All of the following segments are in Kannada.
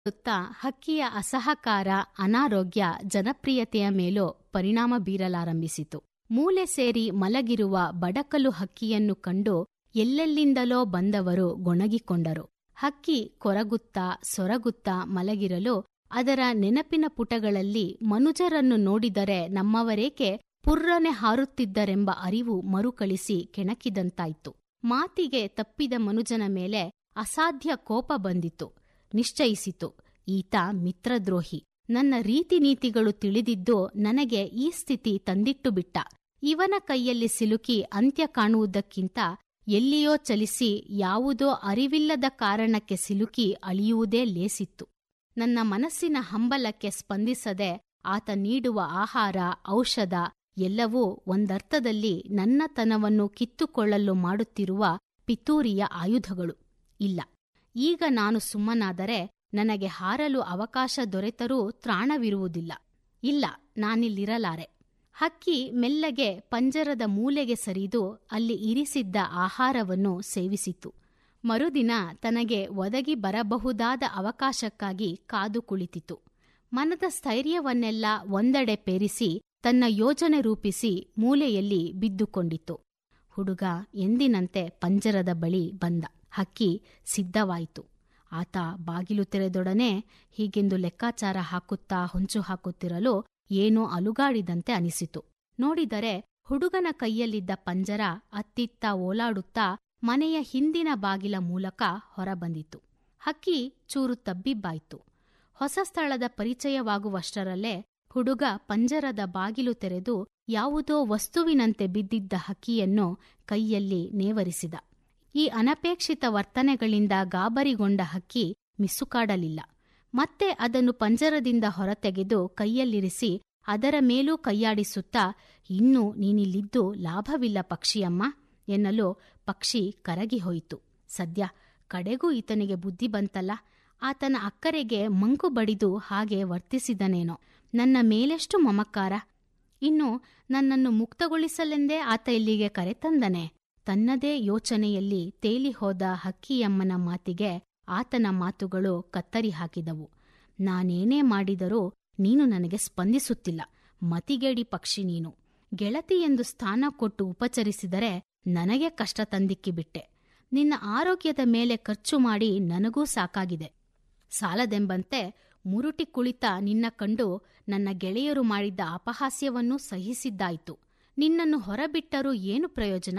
ಸುತ್ತ ಹಕ್ಕಿಯ ಅಸಹಕಾರ ಅನಾರೋಗ್ಯ ಜನಪ್ರಿಯತೆಯ ಮೇಲೂ ಪರಿಣಾಮ ಬೀರಲಾರಂಭಿಸಿತು ಮೂಲೆ ಸೇರಿ ಮಲಗಿರುವ ಬಡಕಲು ಹಕ್ಕಿಯನ್ನು ಕಂಡು ಎಲ್ಲೆಲ್ಲಿಂದಲೋ ಬಂದವರು ಗೊಣಗಿಕೊಂಡರು ಹಕ್ಕಿ ಕೊರಗುತ್ತಾ ಸೊರಗುತ್ತಾ ಮಲಗಿರಲು ಅದರ ನೆನಪಿನ ಪುಟಗಳಲ್ಲಿ ಮನುಜರನ್ನು ನೋಡಿದರೆ ನಮ್ಮವರೇಕೆ ಪುರ್ರನೆ ಹಾರುತ್ತಿದ್ದರೆಂಬ ಅರಿವು ಮರುಕಳಿಸಿ ಕೆಣಕಿದಂತಾಯ್ತು ಮಾತಿಗೆ ತಪ್ಪಿದ ಮನುಜನ ಮೇಲೆ ಅಸಾಧ್ಯ ಕೋಪ ಬಂದಿತು ನಿಶ್ಚಯಿಸಿತು ಈತ ಮಿತ್ರದ್ರೋಹಿ ನನ್ನ ರೀತಿ ನೀತಿಗಳು ತಿಳಿದಿದ್ದು ನನಗೆ ಈ ಸ್ಥಿತಿ ತಂದಿಟ್ಟು ಬಿಟ್ಟ ಇವನ ಕೈಯಲ್ಲಿ ಸಿಲುಕಿ ಅಂತ್ಯ ಕಾಣುವುದಕ್ಕಿಂತ ಎಲ್ಲಿಯೋ ಚಲಿಸಿ ಯಾವುದೋ ಅರಿವಿಲ್ಲದ ಕಾರಣಕ್ಕೆ ಸಿಲುಕಿ ಅಳಿಯುವುದೇ ಲೇಸಿತ್ತು ನನ್ನ ಮನಸ್ಸಿನ ಹಂಬಲಕ್ಕೆ ಸ್ಪಂದಿಸದೆ ಆತ ನೀಡುವ ಆಹಾರ ಔಷಧ ಎಲ್ಲವೂ ಒಂದರ್ಥದಲ್ಲಿ ನನ್ನತನವನ್ನು ಕಿತ್ತುಕೊಳ್ಳಲು ಮಾಡುತ್ತಿರುವ ಪಿತೂರಿಯ ಆಯುಧಗಳು ಇಲ್ಲ ಈಗ ನಾನು ಸುಮ್ಮನಾದರೆ ನನಗೆ ಹಾರಲು ಅವಕಾಶ ದೊರೆತರೂ ತ್ರಾಣವಿರುವುದಿಲ್ಲ ಇಲ್ಲ ನಾನಿಲ್ಲಿರಲಾರೆ ಹಕ್ಕಿ ಮೆಲ್ಲಗೆ ಪಂಜರದ ಮೂಲೆಗೆ ಸರಿದು ಅಲ್ಲಿ ಇರಿಸಿದ್ದ ಆಹಾರವನ್ನು ಸೇವಿಸಿತು ಮರುದಿನ ತನಗೆ ಒದಗಿ ಬರಬಹುದಾದ ಅವಕಾಶಕ್ಕಾಗಿ ಕಾದು ಕುಳಿತಿತು ಮನದ ಸ್ಥೈರ್ಯವನ್ನೆಲ್ಲ ಒಂದೆಡೆ ಪೇರಿಸಿ ತನ್ನ ಯೋಜನೆ ರೂಪಿಸಿ ಮೂಲೆಯಲ್ಲಿ ಬಿದ್ದುಕೊಂಡಿತು ಹುಡುಗ ಎಂದಿನಂತೆ ಪಂಜರದ ಬಳಿ ಬಂದ ಹಕ್ಕಿ ಸಿದ್ಧವಾಯಿತು ಆತ ಬಾಗಿಲು ತೆರೆದೊಡನೆ ಹೀಗೆಂದು ಲೆಕ್ಕಾಚಾರ ಹಾಕುತ್ತಾ ಹೊಂಚು ಹಾಕುತ್ತಿರಲು ಏನೋ ಅಲುಗಾಡಿದಂತೆ ಅನಿಸಿತು ನೋಡಿದರೆ ಹುಡುಗನ ಕೈಯಲ್ಲಿದ್ದ ಪಂಜರ ಅತ್ತಿತ್ತ ಓಲಾಡುತ್ತಾ ಮನೆಯ ಹಿಂದಿನ ಬಾಗಿಲ ಮೂಲಕ ಹೊರಬಂದಿತು ಹಕ್ಕಿ ಚೂರು ತಬ್ಬಿಬ್ಬಾಯ್ತು ಹೊಸ ಸ್ಥಳದ ಪರಿಚಯವಾಗುವಷ್ಟರಲ್ಲೇ ಹುಡುಗ ಪಂಜರದ ಬಾಗಿಲು ತೆರೆದು ಯಾವುದೋ ವಸ್ತುವಿನಂತೆ ಬಿದ್ದಿದ್ದ ಹಕ್ಕಿಯನ್ನು ಕೈಯಲ್ಲಿ ನೇವರಿಸಿದ ಈ ಅನಪೇಕ್ಷಿತ ವರ್ತನೆಗಳಿಂದ ಗಾಬರಿಗೊಂಡ ಹಕ್ಕಿ ಮಿಸುಕಾಡಲಿಲ್ಲ ಮತ್ತೆ ಅದನ್ನು ಪಂಜರದಿಂದ ಹೊರತೆಗೆದು ಕೈಯಲ್ಲಿರಿಸಿ ಅದರ ಮೇಲೂ ಕೈಯಾಡಿಸುತ್ತಾ ಇನ್ನು ನೀನಿಲ್ಲಿದ್ದು ಲಾಭವಿಲ್ಲ ಪಕ್ಷಿಯಮ್ಮ ಎನ್ನಲು ಪಕ್ಷಿ ಕರಗಿ ಹೋಯಿತು ಸದ್ಯ ಕಡೆಗೂ ಈತನಿಗೆ ಬುದ್ಧಿ ಬಂತಲ್ಲ ಆತನ ಅಕ್ಕರೆಗೆ ಮಂಕು ಬಡಿದು ಹಾಗೆ ವರ್ತಿಸಿದನೇನೋ ನನ್ನ ಮೇಲೆಷ್ಟು ಮಮಕಾರ ಇನ್ನು ನನ್ನನ್ನು ಮುಕ್ತಗೊಳಿಸಲೆಂದೇ ಆತ ಇಲ್ಲಿಗೆ ಕರೆತಂದನೆ ತನ್ನದೇ ಯೋಚನೆಯಲ್ಲಿ ತೇಲಿ ಹೋದ ಹಕ್ಕಿಯಮ್ಮನ ಮಾತಿಗೆ ಆತನ ಮಾತುಗಳು ಕತ್ತರಿ ಹಾಕಿದವು ನಾನೇನೇ ಮಾಡಿದರೂ ನೀನು ನನಗೆ ಸ್ಪಂದಿಸುತ್ತಿಲ್ಲ ಮತಿಗೇಡಿ ಪಕ್ಷಿ ನೀನು ಗೆಳತಿ ಎಂದು ಸ್ಥಾನ ಕೊಟ್ಟು ಉಪಚರಿಸಿದರೆ ನನಗೆ ಕಷ್ಟ ತಂದಿಕ್ಕಿಬಿಟ್ಟೆ ನಿನ್ನ ಆರೋಗ್ಯದ ಮೇಲೆ ಖರ್ಚು ಮಾಡಿ ನನಗೂ ಸಾಕಾಗಿದೆ ಸಾಲದೆಂಬಂತೆ ಮುರುಟಿ ಕುಳಿತ ನಿನ್ನ ಕಂಡು ನನ್ನ ಗೆಳೆಯರು ಮಾಡಿದ್ದ ಅಪಹಾಸ್ಯವನ್ನೂ ಸಹಿಸಿದ್ದಾಯಿತು ನಿನ್ನನ್ನು ಹೊರಬಿಟ್ಟರೂ ಏನು ಪ್ರಯೋಜನ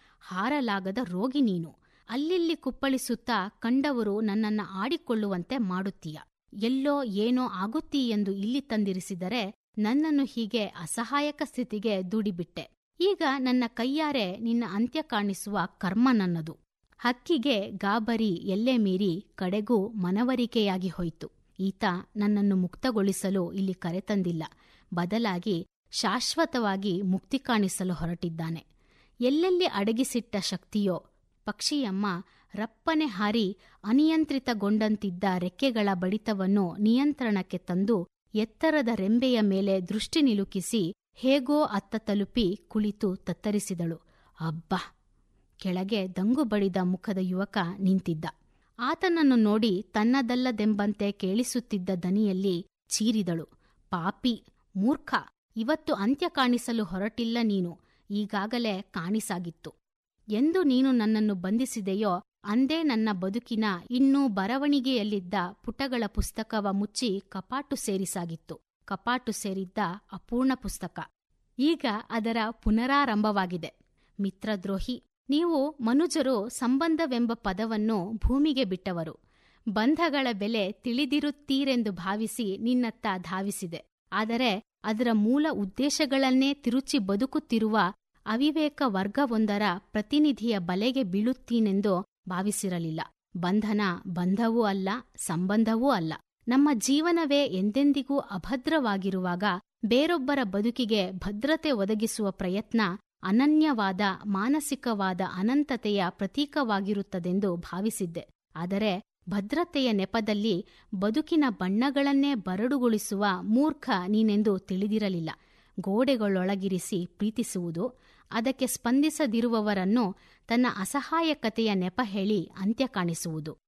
ಹಾರಲಾಗದ ರೋಗಿ ನೀನು ಅಲ್ಲಿಲ್ಲಿ ಕುಪ್ಪಳಿಸುತ್ತಾ ಕಂಡವರು ನನ್ನನ್ನ ಆಡಿಕೊಳ್ಳುವಂತೆ ಮಾಡುತ್ತೀಯ ಎಲ್ಲೋ ಏನೋ ಆಗುತ್ತೀ ಎಂದು ಇಲ್ಲಿ ತಂದಿರಿಸಿದರೆ ನನ್ನನ್ನು ಹೀಗೆ ಅಸಹಾಯಕ ಸ್ಥಿತಿಗೆ ದೂಡಿಬಿಟ್ಟೆ ಈಗ ನನ್ನ ಕೈಯಾರೆ ನಿನ್ನ ಅಂತ್ಯ ಕಾಣಿಸುವ ಕರ್ಮ ನನ್ನದು ಹಕ್ಕಿಗೆ ಗಾಬರಿ ಎಲ್ಲೇ ಮೀರಿ ಕಡೆಗೂ ಮನವರಿಕೆಯಾಗಿ ಹೋಯಿತು ಈತ ನನ್ನನ್ನು ಮುಕ್ತಗೊಳಿಸಲು ಇಲ್ಲಿ ಕರೆತಂದಿಲ್ಲ ಬದಲಾಗಿ ಶಾಶ್ವತವಾಗಿ ಮುಕ್ತಿ ಕಾಣಿಸಲು ಹೊರಟಿದ್ದಾನೆ ಎಲ್ಲೆಲ್ಲಿ ಅಡಗಿಸಿಟ್ಟ ಶಕ್ತಿಯೋ ಪಕ್ಷಿಯಮ್ಮ ರಪ್ಪನೆ ಹಾರಿ ಅನಿಯಂತ್ರಿತಗೊಂಡಂತಿದ್ದ ರೆಕ್ಕೆಗಳ ಬಡಿತವನ್ನು ನಿಯಂತ್ರಣಕ್ಕೆ ತಂದು ಎತ್ತರದ ರೆಂಬೆಯ ಮೇಲೆ ದೃಷ್ಟಿ ನಿಲುಕಿಸಿ ಹೇಗೋ ಅತ್ತ ತಲುಪಿ ಕುಳಿತು ತತ್ತರಿಸಿದಳು ಅಬ್ಬಾ ಕೆಳಗೆ ದಂಗು ಬಡಿದ ಮುಖದ ಯುವಕ ನಿಂತಿದ್ದ ಆತನನ್ನು ನೋಡಿ ತನ್ನದಲ್ಲದೆಂಬಂತೆ ಕೇಳಿಸುತ್ತಿದ್ದ ದನಿಯಲ್ಲಿ ಚೀರಿದಳು ಪಾಪಿ ಮೂರ್ಖ ಇವತ್ತು ಅಂತ್ಯ ಕಾಣಿಸಲು ಹೊರಟಿಲ್ಲ ನೀನು ಈಗಾಗಲೇ ಕಾಣಿಸಾಗಿತ್ತು ಎಂದು ನೀನು ನನ್ನನ್ನು ಬಂಧಿಸಿದೆಯೋ ಅಂದೇ ನನ್ನ ಬದುಕಿನ ಇನ್ನೂ ಬರವಣಿಗೆಯಲ್ಲಿದ್ದ ಪುಟಗಳ ಪುಸ್ತಕವ ಮುಚ್ಚಿ ಕಪಾಟು ಸೇರಿಸಾಗಿತ್ತು ಕಪಾಟು ಸೇರಿದ್ದ ಅಪೂರ್ಣ ಪುಸ್ತಕ ಈಗ ಅದರ ಪುನರಾರಂಭವಾಗಿದೆ ಮಿತ್ರದ್ರೋಹಿ ನೀವು ಮನುಜರು ಸಂಬಂಧವೆಂಬ ಪದವನ್ನು ಭೂಮಿಗೆ ಬಿಟ್ಟವರು ಬಂಧಗಳ ಬೆಲೆ ತಿಳಿದಿರುತ್ತೀರೆಂದು ಭಾವಿಸಿ ನಿನ್ನತ್ತ ಧಾವಿಸಿದೆ ಆದರೆ ಅದರ ಮೂಲ ಉದ್ದೇಶಗಳನ್ನೇ ತಿರುಚಿ ಬದುಕುತ್ತಿರುವ ಅವಿವೇಕ ವರ್ಗವೊಂದರ ಪ್ರತಿನಿಧಿಯ ಬಲೆಗೆ ಬೀಳುತ್ತೀನೆಂದು ಭಾವಿಸಿರಲಿಲ್ಲ ಬಂಧನ ಬಂಧವೂ ಅಲ್ಲ ಸಂಬಂಧವೂ ಅಲ್ಲ ನಮ್ಮ ಜೀವನವೇ ಎಂದೆಂದಿಗೂ ಅಭದ್ರವಾಗಿರುವಾಗ ಬೇರೊಬ್ಬರ ಬದುಕಿಗೆ ಭದ್ರತೆ ಒದಗಿಸುವ ಪ್ರಯತ್ನ ಅನನ್ಯವಾದ ಮಾನಸಿಕವಾದ ಅನಂತತೆಯ ಪ್ರತೀಕವಾಗಿರುತ್ತದೆಂದು ಭಾವಿಸಿದ್ದೆ ಆದರೆ ಭದ್ರತೆಯ ನೆಪದಲ್ಲಿ ಬದುಕಿನ ಬಣ್ಣಗಳನ್ನೇ ಬರಡುಗೊಳಿಸುವ ಮೂರ್ಖ ನೀನೆಂದು ತಿಳಿದಿರಲಿಲ್ಲ ಗೋಡೆಗಳೊಳಗಿರಿಸಿ ಪ್ರೀತಿಸುವುದು ಅದಕ್ಕೆ ಸ್ಪಂದಿಸದಿರುವವರನ್ನು ತನ್ನ ಅಸಹಾಯಕತೆಯ ನೆಪ ಹೇಳಿ ಅಂತ್ಯ ಕಾಣಿಸುವುದು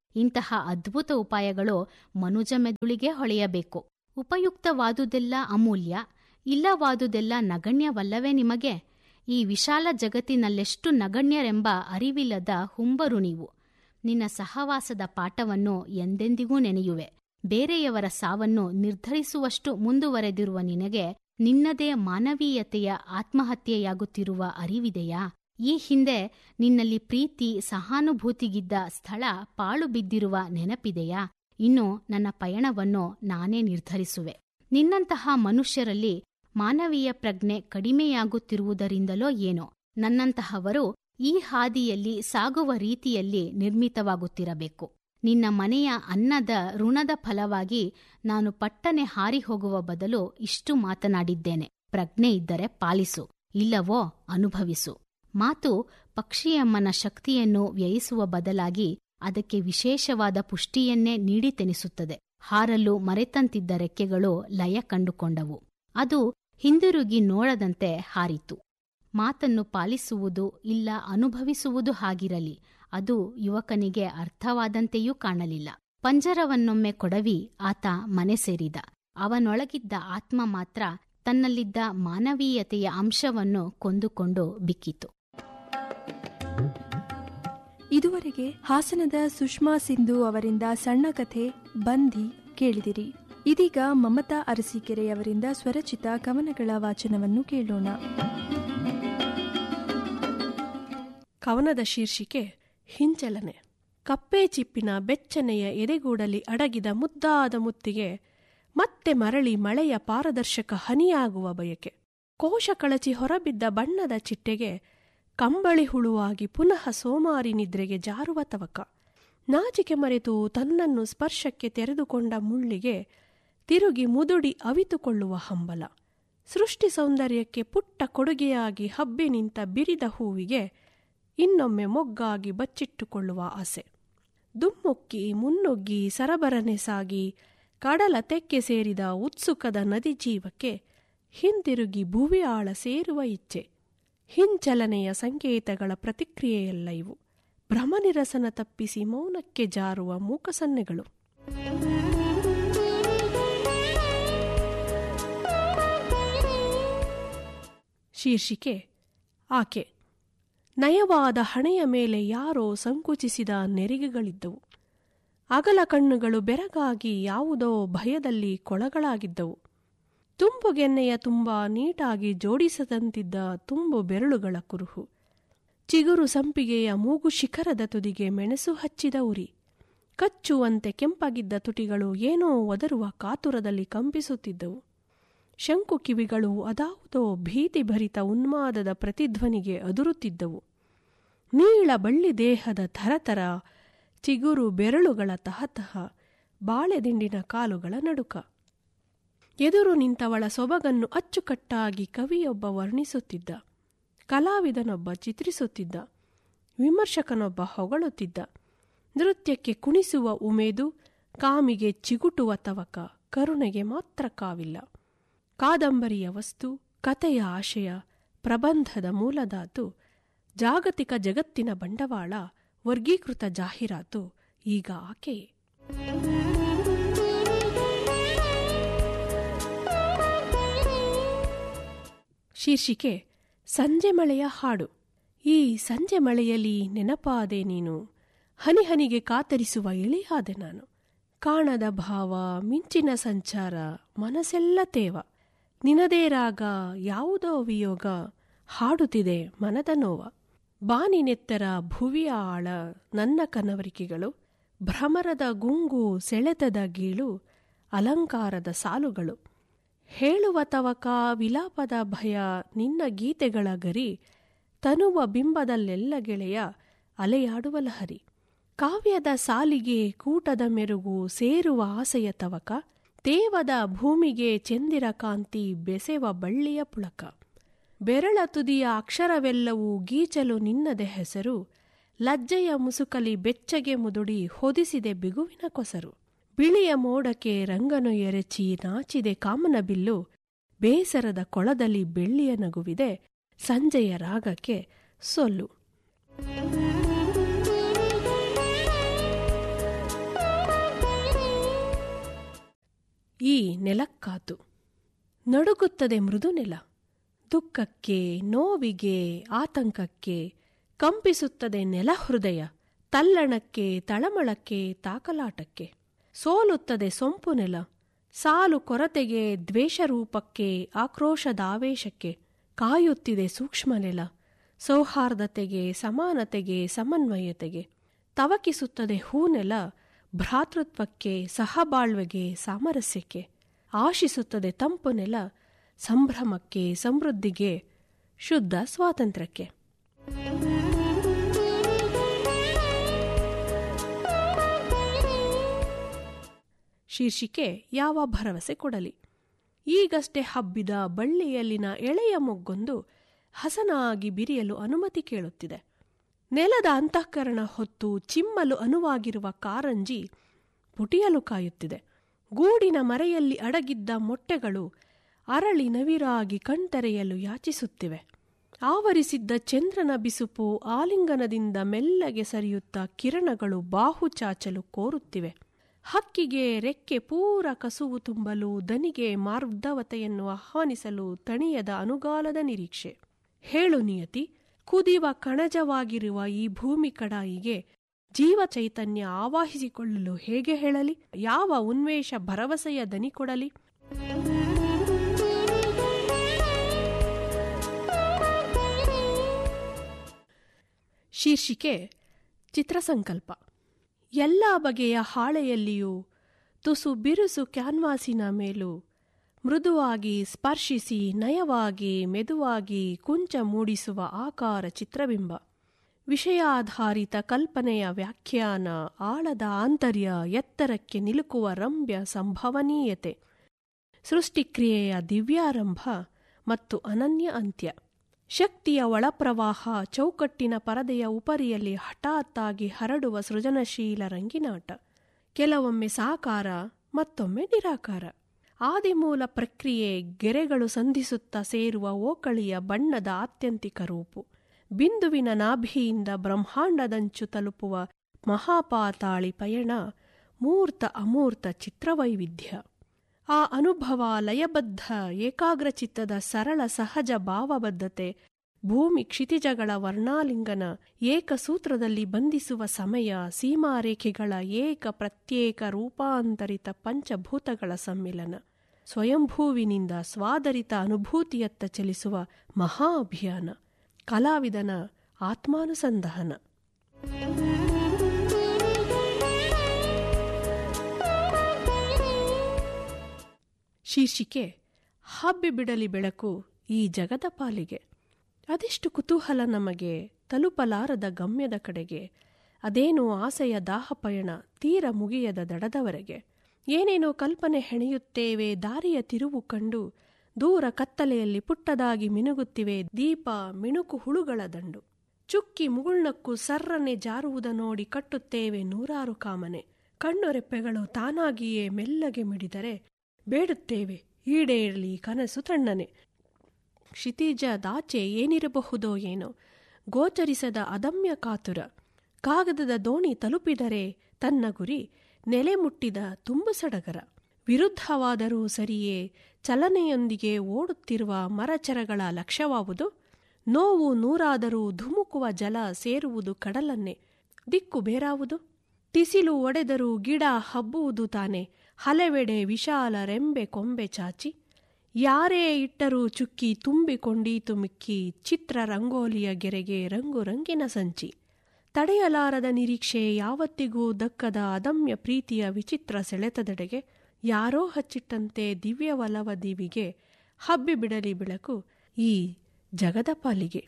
ಇಂತಹ ಅದ್ಭುತ ಉಪಾಯಗಳು ಮನುಜ ಮೆದುಳಿಗೆ ಹೊಳೆಯಬೇಕು ಉಪಯುಕ್ತವಾದುದೆಲ್ಲ ಅಮೂಲ್ಯ ಇಲ್ಲವಾದುದೆಲ್ಲ ನಗಣ್ಯವಲ್ಲವೇ ನಿಮಗೆ ಈ ವಿಶಾಲ ಜಗತ್ತಿನಲ್ಲೆಷ್ಟು ನಗಣ್ಯರೆಂಬ ಅರಿವಿಲ್ಲದ ಹುಂಬರು ನೀವು ನಿನ್ನ ಸಹವಾಸದ ಪಾಠವನ್ನು ಎಂದೆಂದಿಗೂ ನೆನೆಯುವೆ ಬೇರೆಯವರ ಸಾವನ್ನು ನಿರ್ಧರಿಸುವಷ್ಟು ಮುಂದುವರೆದಿರುವ ನಿನಗೆ ನಿನ್ನದೇ ಮಾನವೀಯತೆಯ ಆತ್ಮಹತ್ಯೆಯಾಗುತ್ತಿರುವ ಅರಿವಿದೆಯಾ ಈ ಹಿಂದೆ ನಿನ್ನಲ್ಲಿ ಪ್ರೀತಿ ಸಹಾನುಭೂತಿಗಿದ್ದ ಸ್ಥಳ ಪಾಳು ಬಿದ್ದಿರುವ ನೆನಪಿದೆಯಾ ಇನ್ನು ನನ್ನ ಪಯಣವನ್ನು ನಾನೇ ನಿರ್ಧರಿಸುವೆ ನಿನ್ನಂತಹ ಮನುಷ್ಯರಲ್ಲಿ ಮಾನವೀಯ ಪ್ರಜ್ಞೆ ಕಡಿಮೆಯಾಗುತ್ತಿರುವುದರಿಂದಲೋ ಏನೋ ನನ್ನಂತಹವರು ಈ ಹಾದಿಯಲ್ಲಿ ಸಾಗುವ ರೀತಿಯಲ್ಲಿ ನಿರ್ಮಿತವಾಗುತ್ತಿರಬೇಕು ನಿನ್ನ ಮನೆಯ ಅನ್ನದ ಋಣದ ಫಲವಾಗಿ ನಾನು ಪಟ್ಟನೆ ಹಾರಿ ಹೋಗುವ ಬದಲು ಇಷ್ಟು ಮಾತನಾಡಿದ್ದೇನೆ ಪ್ರಜ್ಞೆ ಇದ್ದರೆ ಪಾಲಿಸು ಇಲ್ಲವೋ ಅನುಭವಿಸು ಮಾತು ಪಕ್ಷಿಯಮ್ಮನ ಶಕ್ತಿಯನ್ನು ವ್ಯಯಿಸುವ ಬದಲಾಗಿ ಅದಕ್ಕೆ ವಿಶೇಷವಾದ ಪುಷ್ಟಿಯನ್ನೇ ನೀಡಿತೆನಿಸುತ್ತದೆ ಹಾರಲು ಮರೆತಂತಿದ್ದ ರೆಕ್ಕೆಗಳು ಲಯ ಕಂಡುಕೊಂಡವು ಅದು ಹಿಂದಿರುಗಿ ನೋಡದಂತೆ ಹಾರಿತು ಮಾತನ್ನು ಪಾಲಿಸುವುದು ಇಲ್ಲ ಅನುಭವಿಸುವುದು ಹಾಗಿರಲಿ ಅದು ಯುವಕನಿಗೆ ಅರ್ಥವಾದಂತೆಯೂ ಕಾಣಲಿಲ್ಲ ಪಂಜರವನ್ನೊಮ್ಮೆ ಕೊಡವಿ ಆತ ಮನೆ ಸೇರಿದ ಅವನೊಳಗಿದ್ದ ಆತ್ಮ ಮಾತ್ರ ತನ್ನಲ್ಲಿದ್ದ ಮಾನವೀಯತೆಯ ಅಂಶವನ್ನು ಕೊಂದುಕೊಂಡು ಬಿಕ್ಕಿತು ಇದುವರೆಗೆ ಹಾಸನದ ಸುಷ್ಮಾ ಸಿಂಧು ಅವರಿಂದ ಸಣ್ಣ ಕಥೆ ಬಂದಿ ಕೇಳಿದಿರಿ ಇದೀಗ ಮಮತಾ ಅರಸೀಕೆರೆಯವರಿಂದ ಸ್ವರಚಿತ ಕವನಗಳ ವಾಚನವನ್ನು ಕೇಳೋಣ ಕವನದ ಶೀರ್ಷಿಕೆ ಹಿಂಚಲನೆ ಕಪ್ಪೆ ಚಿಪ್ಪಿನ ಬೆಚ್ಚನೆಯ ಎದೆಗೂಡಲಿ ಅಡಗಿದ ಮುದ್ದಾದ ಮುತ್ತಿಗೆ ಮತ್ತೆ ಮರಳಿ ಮಳೆಯ ಪಾರದರ್ಶಕ ಹನಿಯಾಗುವ ಬಯಕೆ ಕೋಶ ಕಳಚಿ ಹೊರಬಿದ್ದ ಬಣ್ಣದ ಚಿಟ್ಟೆಗೆ ಕಂಬಳಿ ಹುಳುವಾಗಿ ಪುನಃ ಸೋಮಾರಿ ನಿದ್ರೆಗೆ ಜಾರುವ ತವಕ ನಾಚಿಕೆ ಮರೆತು ತನ್ನನ್ನು ಸ್ಪರ್ಶಕ್ಕೆ ತೆರೆದುಕೊಂಡ ಮುಳ್ಳಿಗೆ ತಿರುಗಿ ಮುದುಡಿ ಅವಿತುಕೊಳ್ಳುವ ಹಂಬಲ ಸೃಷ್ಟಿ ಸೌಂದರ್ಯಕ್ಕೆ ಪುಟ್ಟ ಕೊಡುಗೆಯಾಗಿ ಹಬ್ಬಿ ನಿಂತ ಬಿರಿದ ಹೂವಿಗೆ ಇನ್ನೊಮ್ಮೆ ಮೊಗ್ಗಾಗಿ ಬಚ್ಚಿಟ್ಟುಕೊಳ್ಳುವ ಆಸೆ ದುಮ್ಮುಕ್ಕಿ ಮುನ್ನುಗ್ಗಿ ಸರಬರನೆ ಸಾಗಿ ಕಡಲ ತೆಕ್ಕೆ ಸೇರಿದ ಉತ್ಸುಕದ ನದಿ ಜೀವಕ್ಕೆ ಹಿಂತಿರುಗಿ ಭುವಿ ಆಳ ಸೇರುವ ಇಚ್ಛೆ ಹಿಂಚಲನೆಯ ಸಂಕೇತಗಳ ಪ್ರತಿಕ್ರಿಯೆಯಲ್ಲ ಇವು ಭ್ರಮನಿರಸನ ತಪ್ಪಿಸಿ ಮೌನಕ್ಕೆ ಜಾರುವ ಮೂಕಸನ್ನೆಗಳು ಶೀರ್ಷಿಕೆ ಆಕೆ ನಯವಾದ ಹಣೆಯ ಮೇಲೆ ಯಾರೋ ಸಂಕುಚಿಸಿದ ನೆರಿಗೆಗಳಿದ್ದವು ಅಗಲ ಕಣ್ಣುಗಳು ಬೆರಗಾಗಿ ಯಾವುದೋ ಭಯದಲ್ಲಿ ಕೊಳಗಳಾಗಿದ್ದವು ತುಂಬುಗೆನ್ನೆಯ ತುಂಬ ನೀಟಾಗಿ ಜೋಡಿಸದಂತಿದ್ದ ತುಂಬು ಬೆರಳುಗಳ ಕುರುಹು ಚಿಗುರು ಸಂಪಿಗೆಯ ಮೂಗು ಶಿಖರದ ತುದಿಗೆ ಮೆಣಸು ಹಚ್ಚಿದ ಉರಿ ಕಚ್ಚುವಂತೆ ಕೆಂಪಗಿದ್ದ ತುಟಿಗಳು ಏನೋ ಒದರುವ ಕಾತುರದಲ್ಲಿ ಕಂಪಿಸುತ್ತಿದ್ದವು ಶಂಕು ಕಿವಿಗಳು ಅದಾವುದೋ ಭೀತಿಭರಿತ ಉನ್ಮಾದದ ಪ್ರತಿಧ್ವನಿಗೆ ಅದುರುತ್ತಿದ್ದವು ನೀಳ ಬಳ್ಳಿ ದೇಹದ ಥರಥರ ಚಿಗುರು ಬೆರಳುಗಳ ತಹತಃ ಬಾಳೆದಿಂಡಿನ ಕಾಲುಗಳ ನಡುಕ ಎದುರು ನಿಂತವಳ ಸೊಬಗನ್ನು ಅಚ್ಚುಕಟ್ಟಾಗಿ ಕವಿಯೊಬ್ಬ ವರ್ಣಿಸುತ್ತಿದ್ದ ಕಲಾವಿದನೊಬ್ಬ ಚಿತ್ರಿಸುತ್ತಿದ್ದ ವಿಮರ್ಶಕನೊಬ್ಬ ಹೊಗಳುತ್ತಿದ್ದ ನೃತ್ಯಕ್ಕೆ ಕುಣಿಸುವ ಉಮೇದು ಕಾಮಿಗೆ ಚಿಗುಟುವ ತವಕ ಕರುಣೆಗೆ ಮಾತ್ರ ಕಾವಿಲ್ಲ ಕಾದಂಬರಿಯ ವಸ್ತು ಕಥೆಯ ಆಶಯ ಪ್ರಬಂಧದ ಮೂಲಧಾತು ಜಾಗತಿಕ ಜಗತ್ತಿನ ಬಂಡವಾಳ ವರ್ಗೀಕೃತ ಜಾಹೀರಾತು ಈಗ ಆಕೆಯೇ ಶೀರ್ಷಿಕೆ ಸಂಜೆ ಮಳೆಯ ಹಾಡು ಈ ಸಂಜೆ ಮಳೆಯಲ್ಲಿ ನೆನಪಾದೆ ನೀನು ಹನಿ ಹನಿಗೆ ಕಾತರಿಸುವ ಇಳಿಯಾದೆ ನಾನು ಕಾಣದ ಭಾವ ಮಿಂಚಿನ ಸಂಚಾರ ಮನಸ್ಸೆಲ್ಲ ತೇವ ನಿನದೇ ರಾಗ ಯಾವುದೋ ವಿಯೋಗ ಹಾಡುತ್ತಿದೆ ಮನದ ನೋವ ಬಾನಿನೆತ್ತರ ಭುವಿಯ ಆಳ ನನ್ನ ಕನವರಿಕೆಗಳು ಭ್ರಮರದ ಗುಂಗು ಸೆಳೆತದ ಗೀಳು ಅಲಂಕಾರದ ಸಾಲುಗಳು ಹೇಳುವ ತವಕ ವಿಲಾಪದ ಭಯ ನಿನ್ನ ಗೀತೆಗಳ ಗರಿ ತನುವ ಬಿಂಬದಲ್ಲೆಲ್ಲ ಗೆಳೆಯ ಅಲೆಯಾಡುವ ಲಹರಿ ಕಾವ್ಯದ ಸಾಲಿಗೆ ಕೂಟದ ಮೆರುಗು ಸೇರುವ ಆಸೆಯ ತವಕ ತೇವದ ಭೂಮಿಗೆ ಚೆಂದಿರ ಕಾಂತಿ ಬೆಸೆವ ಬಳ್ಳಿಯ ಪುಳಕ ಬೆರಳ ತುದಿಯ ಅಕ್ಷರವೆಲ್ಲವೂ ಗೀಚಲು ನಿನ್ನದೆ ಹೆಸರು ಲಜ್ಜೆಯ ಮುಸುಕಲಿ ಬೆಚ್ಚಗೆ ಮುದುಡಿ ಹೊದಿಸಿದೆ ಬಿಗುವಿನ ಕೊಸರು ಬಿಳಿಯ ಮೋಡಕ್ಕೆ ರಂಗನು ಎರಚಿ ನಾಚಿದೆ ಕಾಮನ ಬಿಲ್ಲು ಬೇಸರದ ಕೊಳದಲ್ಲಿ ಬೆಳ್ಳಿಯ ನಗುವಿದೆ ಸಂಜೆಯ ರಾಗಕ್ಕೆ ಸೊಲ್ಲು ಈ ನೆಲಕ್ಕಾತು ನಡುಗುತ್ತದೆ ಮೃದು ನೆಲ ದುಃಖಕ್ಕೆ ನೋವಿಗೆ ಆತಂಕಕ್ಕೆ ಕಂಪಿಸುತ್ತದೆ ನೆಲ ಹೃದಯ ತಲ್ಲಣಕ್ಕೆ ತಳಮಳಕ್ಕೆ ತಾಕಲಾಟಕ್ಕೆ ಸೋಲುತ್ತದೆ ಸೊಂಪು ನೆಲ ಸಾಲು ಕೊರತೆಗೆ ದ್ವೇಷರೂಪಕ್ಕೆ ಆಕ್ರೋಶದಾವೇಶಕ್ಕೆ ಕಾಯುತ್ತಿದೆ ಸೂಕ್ಷ್ಮ ನೆಲ ಸೌಹಾರ್ದತೆಗೆ ಸಮಾನತೆಗೆ ಸಮನ್ವಯತೆಗೆ ತವಕಿಸುತ್ತದೆ ಹೂನೆಲ ಭ್ರಾತೃತ್ವಕ್ಕೆ ಸಹಬಾಳ್ವೆಗೆ ಸಾಮರಸ್ಯಕ್ಕೆ ಆಶಿಸುತ್ತದೆ ತಂಪು ನೆಲ ಸಂಭ್ರಮಕ್ಕೆ ಸಮೃದ್ಧಿಗೆ ಶುದ್ಧ ಸ್ವಾತಂತ್ರ್ಯಕ್ಕೆ ಶೀರ್ಷಿಕೆ ಯಾವ ಭರವಸೆ ಕೊಡಲಿ ಈಗಷ್ಟೇ ಹಬ್ಬಿದ ಬಳ್ಳಿಯಲ್ಲಿನ ಎಳೆಯ ಮೊಗ್ಗೊಂದು ಹಸನಾಗಿ ಬಿರಿಯಲು ಅನುಮತಿ ಕೇಳುತ್ತಿದೆ ನೆಲದ ಅಂತಃಕರಣ ಹೊತ್ತು ಚಿಮ್ಮಲು ಅನುವಾಗಿರುವ ಕಾರಂಜಿ ಪುಟಿಯಲು ಕಾಯುತ್ತಿದೆ ಗೂಡಿನ ಮರೆಯಲ್ಲಿ ಅಡಗಿದ್ದ ಮೊಟ್ಟೆಗಳು ಅರಳಿ ನವಿರಾಗಿ ಕಣ್ತೆರೆಯಲು ಯಾಚಿಸುತ್ತಿವೆ ಆವರಿಸಿದ್ದ ಚಂದ್ರನ ಬಿಸುಪು ಆಲಿಂಗನದಿಂದ ಮೆಲ್ಲಗೆ ಸರಿಯುತ್ತಾ ಕಿರಣಗಳು ಬಾಹು ಚಾಚಲು ಕೋರುತ್ತಿವೆ ಹಕ್ಕಿಗೆ ರೆಕ್ಕೆ ಪೂರ ಕಸುವು ತುಂಬಲು ದನಿಗೆ ಮಾರ್ಧವತೆಯನ್ನು ಆಹ್ವಾನಿಸಲು ತಣಿಯದ ಅನುಗಾಲದ ನಿರೀಕ್ಷೆ ಹೇಳು ನಿಯತಿ ಕುದಿವ ಕಣಜವಾಗಿರುವ ಈ ಭೂಮಿ ಕಡಾಯಿಗೆ ಜೀವ ಚೈತನ್ಯ ಆವಾಹಿಸಿಕೊಳ್ಳಲು ಹೇಗೆ ಹೇಳಲಿ ಯಾವ ಉನ್ಮೇಷ ಭರವಸೆಯ ದನಿ ಕೊಡಲಿ ಶೀರ್ಷಿಕೆ ಚಿತ್ರಸಂಕಲ್ಪ ಎಲ್ಲ ಬಗೆಯ ಹಾಳೆಯಲ್ಲಿಯೂ ತುಸು ಬಿರುಸು ಕ್ಯಾನ್ವಾಸಿನ ಮೇಲೂ ಮೃದುವಾಗಿ ಸ್ಪರ್ಶಿಸಿ ನಯವಾಗಿ ಮೆದುವಾಗಿ ಕುಂಚ ಮೂಡಿಸುವ ಆಕಾರ ಚಿತ್ರಬಿಂಬ ವಿಷಯಾಧಾರಿತ ಕಲ್ಪನೆಯ ವ್ಯಾಖ್ಯಾನ ಆಳದ ಆಂತರ್ಯ ಎತ್ತರಕ್ಕೆ ನಿಲುಕುವ ರಂಭ್ಯ ಸಂಭವನೀಯತೆ ಸೃಷ್ಟಿಕ್ರಿಯೆಯ ದಿವ್ಯಾರಂಭ ಮತ್ತು ಅನನ್ಯ ಅಂತ್ಯ ಶಕ್ತಿಯ ಒಳಪ್ರವಾಹ ಚೌಕಟ್ಟಿನ ಪರದೆಯ ಉಪರಿಯಲ್ಲಿ ಹಠಾತ್ತಾಗಿ ಹರಡುವ ಸೃಜನಶೀಲ ರಂಗಿನಾಟ ಕೆಲವೊಮ್ಮೆ ಸಾಕಾರ ಮತ್ತೊಮ್ಮೆ ನಿರಾಕಾರ ಆದಿಮೂಲ ಪ್ರಕ್ರಿಯೆ ಗೆರೆಗಳು ಸಂಧಿಸುತ್ತಾ ಸೇರುವ ಓಕಳಿಯ ಬಣ್ಣದ ಆತ್ಯಂತಿಕ ರೂಪು ಬಿಂದುವಿನ ನಾಭಿಯಿಂದ ಬ್ರಹ್ಮಾಂಡದಂಚು ತಲುಪುವ ಮಹಾಪಾತಾಳಿ ಪಯಣ ಮೂರ್ತ ಅಮೂರ್ತ ಚಿತ್ರವೈವಿಧ್ಯ ಆ ಅನುಭವ ಲಯಬದ್ಧ ಏಕಾಗ್ರಚಿತ್ತದ ಸರಳ ಸಹಜ ಭಾವಬದ್ಧತೆ ಭೂಮಿ ಕ್ಷಿತಿಜಗಳ ವರ್ಣಾಲಿಂಗನ ಏಕಸೂತ್ರದಲ್ಲಿ ಬಂಧಿಸುವ ಸಮಯ ಸೀಮಾರೇಖೆಗಳ ಏಕ ಪ್ರತ್ಯೇಕ ರೂಪಾಂತರಿತ ಪಂಚಭೂತಗಳ ಸಮ್ಮಿಲನ ಸ್ವಯಂಭೂವಿನಿಂದ ಸ್ವಾದರಿತ ಅನುಭೂತಿಯತ್ತ ಚಲಿಸುವ ಮಹಾ ಅಭಿಯಾನ ಕಲಾವಿದನ ಆತ್ಮಾನುಸಂಧಾನ ಶೀರ್ಷಿಕೆ ಹಬ್ಬಿ ಬಿಡಲಿ ಬೆಳಕು ಈ ಜಗದ ಪಾಲಿಗೆ ಅದೆಷ್ಟು ಕುತೂಹಲ ನಮಗೆ ತಲುಪಲಾರದ ಗಮ್ಯದ ಕಡೆಗೆ ಅದೇನೋ ಆಸೆಯ ದಾಹಪಯಣ ತೀರ ಮುಗಿಯದ ದಡದವರೆಗೆ ಏನೇನೋ ಕಲ್ಪನೆ ಹೆಣೆಯುತ್ತೇವೆ ದಾರಿಯ ತಿರುವು ಕಂಡು ದೂರ ಕತ್ತಲೆಯಲ್ಲಿ ಪುಟ್ಟದಾಗಿ ಮಿನುಗುತ್ತಿವೆ ದೀಪ ಮಿಣುಕು ಹುಳುಗಳ ದಂಡು ಚುಕ್ಕಿ ಮುಗುಳ್ನಕ್ಕು ಸರ್ರನೆ ಜಾರುವುದ ನೋಡಿ ಕಟ್ಟುತ್ತೇವೆ ನೂರಾರು ಕಾಮನೆ ಕಣ್ಣು ರೆಪ್ಪೆಗಳು ತಾನಾಗಿಯೇ ಮೆಲ್ಲಗೆ ಮಿಡಿದರೆ ಬೇಡುತ್ತೇವೆ ಈಡೇರಲಿ ಕನಸು ತಣ್ಣನೆ ಕ್ಷಿತಿಜ ದಾಚೆ ಏನಿರಬಹುದೋ ಏನೋ ಗೋಚರಿಸದ ಅದಮ್ಯ ಕಾತುರ ಕಾಗದದ ದೋಣಿ ತಲುಪಿದರೆ ತನ್ನ ಗುರಿ ನೆಲೆ ಮುಟ್ಟಿದ ತುಂಬು ಸಡಗರ ವಿರುದ್ಧವಾದರೂ ಸರಿಯೇ ಚಲನೆಯೊಂದಿಗೆ ಓಡುತ್ತಿರುವ ಮರಚರಗಳ ಲಕ್ಷ್ಯವಾವುದು ನೋವು ನೂರಾದರೂ ಧುಮುಕುವ ಜಲ ಸೇರುವುದು ಕಡಲನ್ನೇ ದಿಕ್ಕು ಬೇರಾವುದು ಟಿಸಿಲು ಒಡೆದರೂ ಗಿಡ ಹಬ್ಬುವುದು ತಾನೆ ಹಲವೆಡೆ ವಿಶಾಲ ರೆಂಬೆ ಕೊಂಬೆ ಚಾಚಿ ಯಾರೇ ಇಟ್ಟರೂ ಚುಕ್ಕಿ ತುಂಬಿಕೊಂಡೀತು ಮಿಕ್ಕಿ ಚಿತ್ರ ರಂಗೋಲಿಯ ಗೆರೆಗೆ ರಂಗು ರಂಗಿನ ಸಂಚಿ ತಡೆಯಲಾರದ ನಿರೀಕ್ಷೆ ಯಾವತ್ತಿಗೂ ದಕ್ಕದ ಅದಮ್ಯ ಪ್ರೀತಿಯ ವಿಚಿತ್ರ ಸೆಳೆತದೆಡೆಗೆ ಯಾರೋ ಹಚ್ಚಿಟ್ಟಂತೆ ದಿವ್ಯವಲವ ದಿವಿಗೆ ಹಬ್ಬಿ ಬಿಡಲಿ ಬೆಳಕು ಈ ಜಗದ ಪಾಲಿಗೆ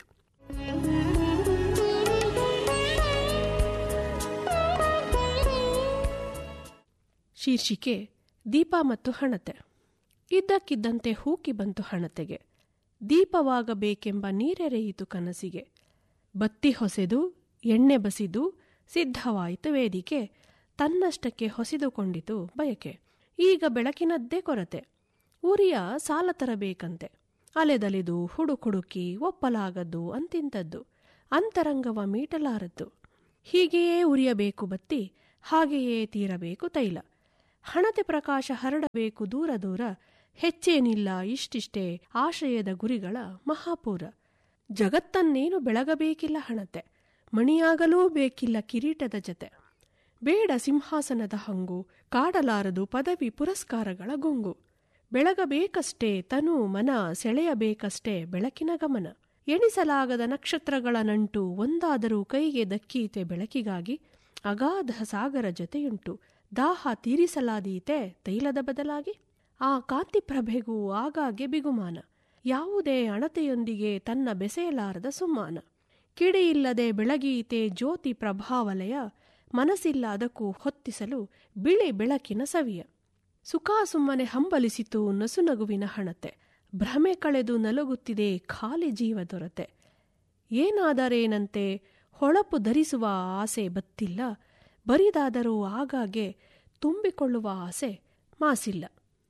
ಶೀರ್ಷಿಕೆ ದೀಪ ಮತ್ತು ಹಣತೆ ಇದ್ದಕ್ಕಿದ್ದಂತೆ ಹೂಕಿ ಬಂತು ಹಣತೆಗೆ ದೀಪವಾಗಬೇಕೆಂಬ ನೀರೆರೆಯಿತು ಕನಸಿಗೆ ಬತ್ತಿ ಹೊಸೆದು ಎಣ್ಣೆ ಬಸಿದು ಸಿದ್ಧವಾಯಿತು ವೇದಿಕೆ ತನ್ನಷ್ಟಕ್ಕೆ ಹೊಸೆದುಕೊಂಡಿತು ಬಯಕೆ ಈಗ ಬೆಳಕಿನದ್ದೇ ಕೊರತೆ ಉರಿಯ ಸಾಲ ತರಬೇಕಂತೆ ಅಲೆದಲಿದು ಹುಡುಕುಡುಕಿ ಒಪ್ಪಲಾಗದ್ದು ಅಂತಿಂತದ್ದು ಅಂತರಂಗವ ಮೀಟಲಾರದ್ದು ಹೀಗೆಯೇ ಉರಿಯಬೇಕು ಬತ್ತಿ ಹಾಗೆಯೇ ತೀರಬೇಕು ತೈಲ ಹಣತೆ ಪ್ರಕಾಶ ಹರಡಬೇಕು ದೂರ ದೂರ ಹೆಚ್ಚೇನಿಲ್ಲ ಇಷ್ಟಿಷ್ಟೇ ಆಶಯದ ಗುರಿಗಳ ಮಹಾಪೂರ ಜಗತ್ತನ್ನೇನು ಬೆಳಗಬೇಕಿಲ್ಲ ಹಣತೆ ಮಣಿಯಾಗಲೂ ಬೇಕಿಲ್ಲ ಕಿರೀಟದ ಜತೆ ಬೇಡ ಸಿಂಹಾಸನದ ಹಂಗು ಕಾಡಲಾರದು ಪದವಿ ಪುರಸ್ಕಾರಗಳ ಗುಂಗು ಬೆಳಗಬೇಕಷ್ಟೇ ತನು ಮನ ಸೆಳೆಯಬೇಕಷ್ಟೇ ಬೆಳಕಿನ ಗಮನ ಎಣಿಸಲಾಗದ ನಕ್ಷತ್ರಗಳ ನಂಟು ಒಂದಾದರೂ ಕೈಗೆ ದಕ್ಕೀತೆ ಬೆಳಕಿಗಾಗಿ ಅಗಾಧ ಸಾಗರ ಜೊತೆಯುಂಟು ದಾಹ ತೀರಿಸಲಾದೀತೆ ತೈಲದ ಬದಲಾಗಿ ಆ ಕಾಂತಿಪ್ರಭೆಗೂ ಆಗಾಗ್ಗೆ ಬಿಗುಮಾನ ಯಾವುದೇ ಅಣತೆಯೊಂದಿಗೆ ತನ್ನ ಬೆಸೆಯಲಾರದ ಸುಮ್ಮಾನ ಕಿಡಿಯಿಲ್ಲದೆ ಬೆಳಗೀತೆ ಜ್ಯೋತಿ ಪ್ರಭಾವಲಯ ಮನಸ್ಸಿಲ್ಲ ಅದಕ್ಕೂ ಹೊತ್ತಿಸಲು ಬಿಳಿ ಬೆಳಕಿನ ಸವಿಯ ಸುಖಾಸುಮ್ಮನೆ ಹಂಬಲಿಸಿತು ನಸುನಗುವಿನ ಹಣತೆ ಭ್ರಮೆ ಕಳೆದು ನಲುಗುತ್ತಿದೆ ಖಾಲಿ ಜೀವ ದೊರತೆ ಏನಾದರೇನಂತೆ ಹೊಳಪು ಧರಿಸುವ ಆಸೆ ಬತ್ತಿಲ್ಲ ಬರಿದಾದರೂ ಆಗಾಗ್ಗೆ ತುಂಬಿಕೊಳ್ಳುವ ಆಸೆ ಮಾಸಿಲ್ಲ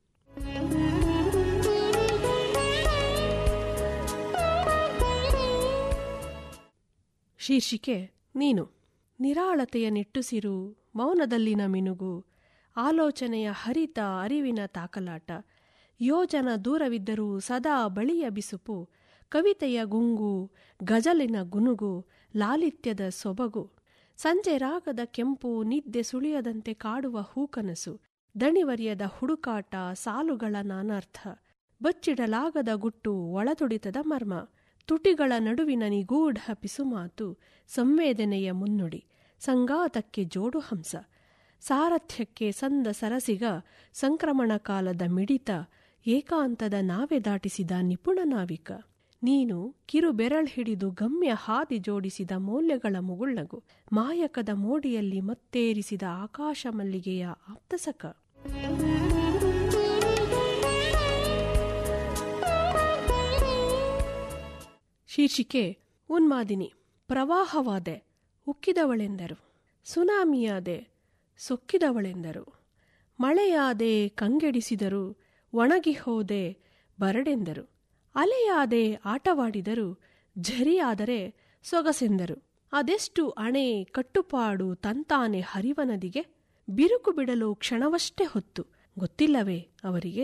ಶೀರ್ಷಿಕೆ ನೀನು ನಿರಾಳತೆಯ ನಿಟ್ಟುಸಿರು ಮೌನದಲ್ಲಿನ ಮಿನುಗು ಆಲೋಚನೆಯ ಹರಿತ ಅರಿವಿನ ತಾಕಲಾಟ ಯೋಜನ ದೂರವಿದ್ದರೂ ಸದಾ ಬಳಿಯ ಬಿಸುಪು ಕವಿತೆಯ ಗುಂಗು ಗಜಲಿನ ಗುನುಗು ಲಾಲಿತ್ಯದ ಸೊಬಗು ಸಂಜೆ ರಾಗದ ಕೆಂಪು ನಿದ್ದೆ ಸುಳಿಯದಂತೆ ಕಾಡುವ ಹೂಕನಸು ದಣಿವರಿಯದ ಹುಡುಕಾಟ ಸಾಲುಗಳ ನಾನಾರ್ಥ ಬಚ್ಚಿಡಲಾಗದ ಗುಟ್ಟು ಒಳತುಡಿತದ ಮರ್ಮ ತುಟಿಗಳ ನಡುವಿನ ನಿಗೂಢ ಪಿಸುಮಾತು ಸಂವೇದನೆಯ ಮುನ್ನುಡಿ ಸಂಗಾತಕ್ಕೆ ಜೋಡು ಹಂಸ ಸಾರಥ್ಯಕ್ಕೆ ಸಂದ ಸರಸಿಗ ಸಂಕ್ರಮಣ ಕಾಲದ ಮಿಡಿತ ಏಕಾಂತದ ನಾವೆ ದಾಟಿಸಿದ ನಿಪುಣ ನಾವಿಕ ನೀನು ಕಿರು ಬೆರಳ್ ಹಿಡಿದು ಗಮ್ಯ ಹಾದಿ ಜೋಡಿಸಿದ ಮೌಲ್ಯಗಳ ಮುಗುಳ್ಳಗು ಮಾಯಕದ ಮೋಡಿಯಲ್ಲಿ ಮತ್ತೇರಿಸಿದ ಆಕಾಶ ಮಲ್ಲಿಗೆಯ ಆಪ್ತಸಕ ಶೀರ್ಷಿಕೆ ಉನ್ಮಾದಿನಿ ಪ್ರವಾಹವಾದೆ ಉಕ್ಕಿದವಳೆಂದರು ಸುನಾಮಿಯಾದೆ ಸೊಕ್ಕಿದವಳೆಂದರು ಮಳೆಯಾದೆ ಕಂಗೆಡಿಸಿದರು ಒಣಗಿ ಹೋದೆ ಬರಡೆಂದರು ಅಲೆಯಾದೆ ಆಟವಾಡಿದರು ಝರಿಯಾದರೆ ಸೊಗಸೆಂದರು ಅದೆಷ್ಟು ಅಣೆ ಕಟ್ಟುಪಾಡು ತಂತಾನೆ ಹರಿವ ನದಿಗೆ ಬಿರುಕು ಬಿಡಲು ಕ್ಷಣವಷ್ಟೇ ಹೊತ್ತು ಗೊತ್ತಿಲ್ಲವೇ ಅವರಿಗೆ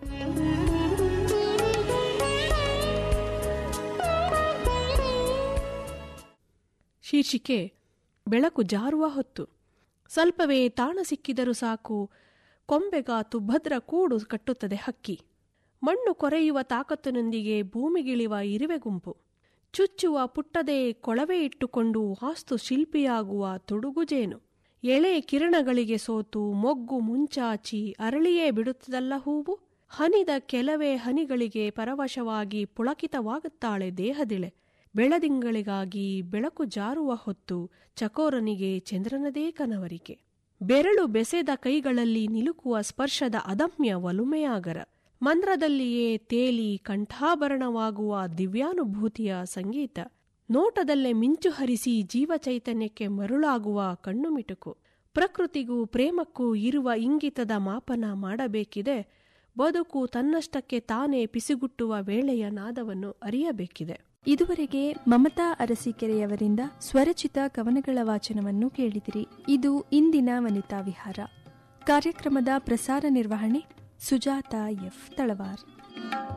ಶೀರ್ಷಿಕೆ ಬೆಳಕು ಜಾರುವ ಹೊತ್ತು ಸ್ವಲ್ಪವೇ ತಾಣ ಸಿಕ್ಕಿದರೂ ಸಾಕು ಕೊಂಬೆಗಾತು ಭದ್ರ ಕೂಡು ಕಟ್ಟುತ್ತದೆ ಹಕ್ಕಿ ಮಣ್ಣು ಕೊರೆಯುವ ತಾಕತ್ತಿನೊಂದಿಗೆ ಭೂಮಿಗಿಳಿವ ಇರುವೆ ಗುಂಪು ಚುಚ್ಚುವ ಪುಟ್ಟದೇ ಕೊಳವೆ ಇಟ್ಟುಕೊಂಡು ವಾಸ್ತು ಶಿಲ್ಪಿಯಾಗುವ ತುಡುಗುಜೇನು ಎಳೆ ಕಿರಣಗಳಿಗೆ ಸೋತು ಮೊಗ್ಗು ಮುಂಚಾಚಿ ಅರಳಿಯೇ ಬಿಡುತ್ತದಲ್ಲ ಹೂವು ಹನಿದ ಕೆಲವೇ ಹನಿಗಳಿಗೆ ಪರವಶವಾಗಿ ಪುಳಕಿತವಾಗುತ್ತಾಳೆ ದೇಹದಿಳೆ ಬೆಳದಿಂಗಳಿಗಾಗಿ ಬೆಳಕು ಜಾರುವ ಹೊತ್ತು ಚಕೋರನಿಗೆ ಚಂದ್ರನದೇ ಕನವರಿಕೆ ಬೆರಳು ಬೆಸೆದ ಕೈಗಳಲ್ಲಿ ನಿಲುಕುವ ಸ್ಪರ್ಶದ ಅದಮ್ಯ ಒಲುಮೆಯಾಗರ ಮಂದ್ರದಲ್ಲಿಯೇ ತೇಲಿ ಕಂಠಾಭರಣವಾಗುವ ದಿವ್ಯಾನುಭೂತಿಯ ಸಂಗೀತ ನೋಟದಲ್ಲೇ ಮಿಂಚು ಹರಿಸಿ ಜೀವಚೈತನ್ಯಕ್ಕೆ ಮರುಳಾಗುವ ಕಣ್ಣು ಮಿಟುಕು ಪ್ರಕೃತಿಗೂ ಪ್ರೇಮಕ್ಕೂ ಇರುವ ಇಂಗಿತದ ಮಾಪನ ಮಾಡಬೇಕಿದೆ ಬದುಕು ತನ್ನಷ್ಟಕ್ಕೆ ತಾನೇ ಪಿಸಿಗುಟ್ಟುವ ವೇಳೆಯ ನಾದವನ್ನು ಅರಿಯಬೇಕಿದೆ ಇದುವರೆಗೆ ಮಮತಾ ಅರಸೀಕೆರೆಯವರಿಂದ ಸ್ವರಚಿತ ಕವನಗಳ ವಾಚನವನ್ನು ಕೇಳಿದಿರಿ ಇದು ಇಂದಿನ ವನಿತಾ ವಿಹಾರ ಕಾರ್ಯಕ್ರಮದ ಪ್ರಸಾರ ನಿರ್ವಹಣೆ ಸುಜಾತ ಎಫ್ ತಳವಾರ್